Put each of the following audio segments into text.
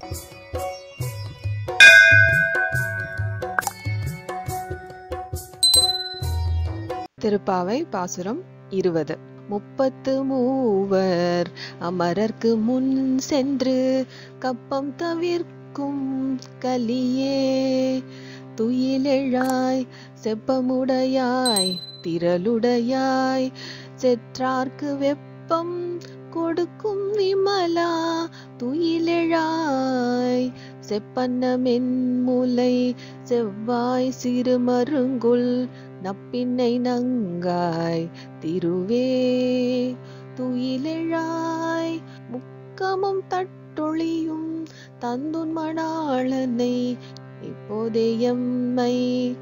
திருப்பாவை பாசுரம் இருபது முப்பத்து மூவர் அமரர்க்கு முன் சென்று கப்பம் தவிர்க்கும் கலியே துயிலெழாய் செப்பமுடையாய் திரளுடையாய் செற்றார்க்கு வெப்பம் கொடுக்கும் விமலா துயிலெழாய் செப்பன்னமென் முலை செவ்வாய் சிறுமருங்குல் நப்பின்னை நங்காய் திருவே துயிலெழாய் முக்கமும் தட்டொழியும் தந்துன் மணாளனை இப்போதே எம்மை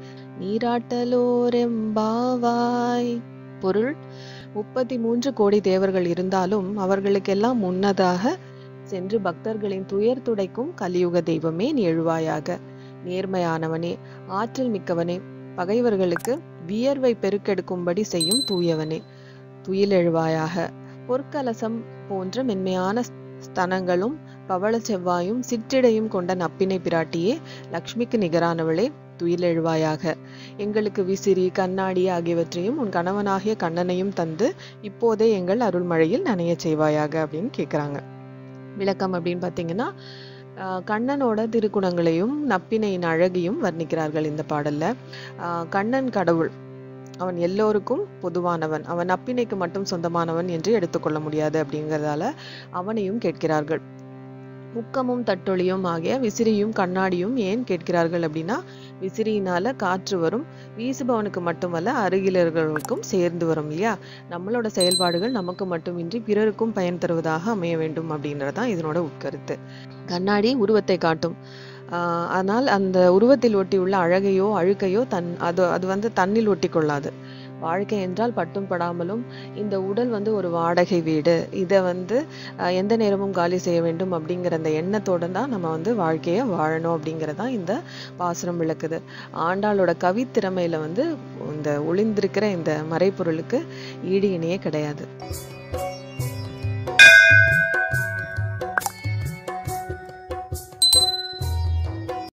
நீராட்டலோரெம்பாவாய் பொருள் முப்பத்தி மூன்று கோடி தேவர்கள் இருந்தாலும் அவர்களுக்கெல்லாம் முன்னதாக சென்று பக்தர்களின் துயர் துடைக்கும் கலியுக தெய்வமே நீ எழுவாயாக நேர்மையானவனே ஆற்றல் மிக்கவனே பகைவர்களுக்கு வியர்வை பெருக்கெடுக்கும்படி செய்யும் தூயவனே துயிலெழுவாயாக பொற்கலசம் போன்ற மென்மையான ஸ்தனங்களும் பவள செவ்வாயும் சிற்றிடையும் கொண்ட நப்பினை பிராட்டியே லக்ஷ்மிக்கு நிகரானவளே துயிலெழுவாயாக எங்களுக்கு விசிறி கண்ணாடி ஆகியவற்றையும் உன் கணவனாகிய கண்ணனையும் தந்து இப்போதே எங்கள் அருள்மழையில் நனைய செய்வாயாக அப்படின்னு கேட்குறாங்க விளக்கம் அப்படின்னு பார்த்தீங்கன்னா கண்ணனோட திருக்குணங்களையும் நப்பினையின் அழகையும் வர்ணிக்கிறார்கள் இந்த பாடல்ல கண்ணன் கடவுள் அவன் எல்லோருக்கும் பொதுவானவன் அவன் நப்பினைக்கு மட்டும் சொந்தமானவன் என்று எடுத்துக்கொள்ள முடியாது அப்படிங்கிறதால அவனையும் கேட்கிறார்கள் முக்கமும் தட்டொழியும் ஆகிய விசிறியும் கண்ணாடியும் ஏன் கேட்கிறார்கள் அப்படின்னா விசிறியினால காற்று வரும் வீசுபவனுக்கு மட்டுமல்ல அருகிலர்களுக்கும் சேர்ந்து வரும் இல்லையா நம்மளோட செயல்பாடுகள் நமக்கு மட்டுமின்றி பிறருக்கும் பயன் தருவதாக அமைய வேண்டும் அப்படின்றதான் இதனோட உட்கருத்து கண்ணாடி உருவத்தை காட்டும் ஆஹ் ஆனால் அந்த உருவத்தில் ஒட்டியுள்ள அழகையோ அழுக்கையோ தன் அது அது வந்து தன்னில் ஒட்டி கொள்ளாது வாழ்க்கை என்றால் பட்டும் படாமலும் இந்த உடல் வந்து ஒரு வாடகை வீடு இதை வந்து எந்த நேரமும் காலி செய்ய வேண்டும் அப்படிங்கிற அந்த எண்ணத்தோட தான் நம்ம வந்து வாழ்க்கையை வாழணும் அப்படிங்கிறதான் இந்த பாசுரம் விளக்குது ஆண்டாளோட கவித்திறமையில வந்து இந்த ஒளிந்திருக்கிற இந்த மறைப்பொருளுக்கு ஈடு இணையே கிடையாது